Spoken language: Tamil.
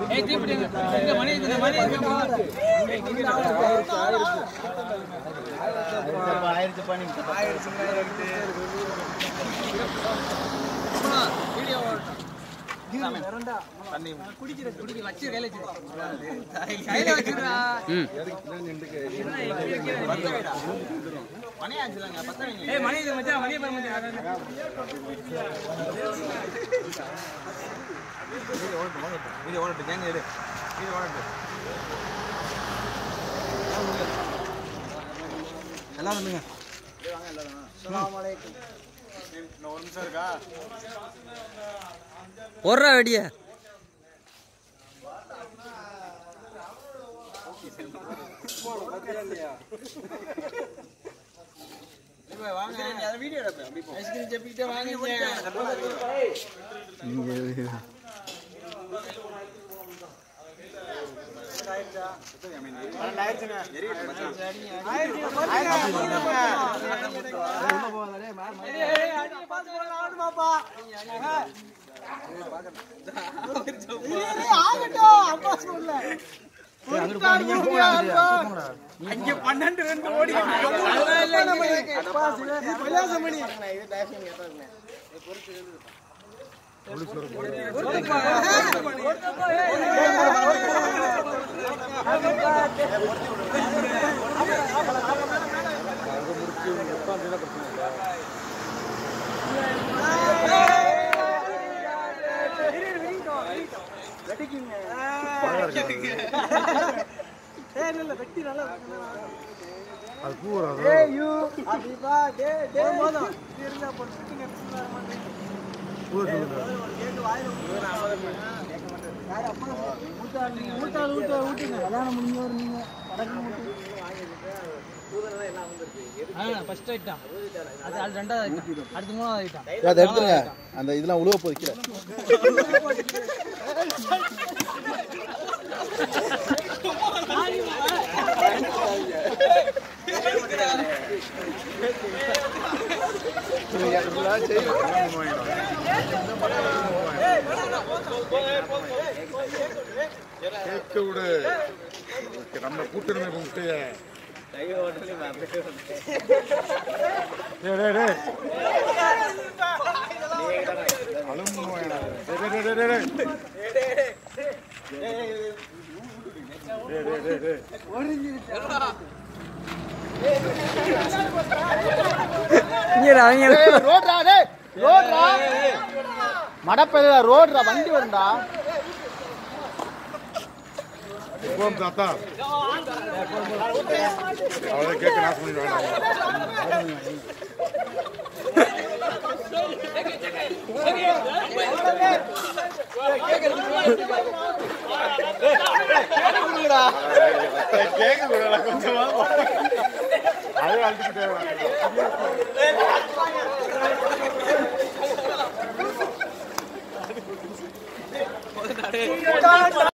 ஒரு வெடிய ஃபர்ஸ்ட் ஐட்டம் அது அது ரெண்டாவது ஐட்டம் அடுத்து மூணாவது ஐட்டம் அதை எடுத்துருங்க அந்த இதெல்லாம் உழுவ போதிக்கல கேட்க விடு நம்ம கூட்டுறமே கும்பிட்டு டேய், டேய், டேய். அலும்பு நோயடா. டேய், டேய், டேய், டேய், டேய். டேய், டேய், டேய், டேய். அவங்க ரோட்ரா டேய் ரோட்ரா மடப்பையில ரோட்ரா வண்டி வரும்டா போம் தாத்தா அவ்வளோ கேட்க நாசம் பண்ணி வேண்டாம் கேட்க கூடாது கொஞ்சமா அதே அழுத்துக்கிட்டே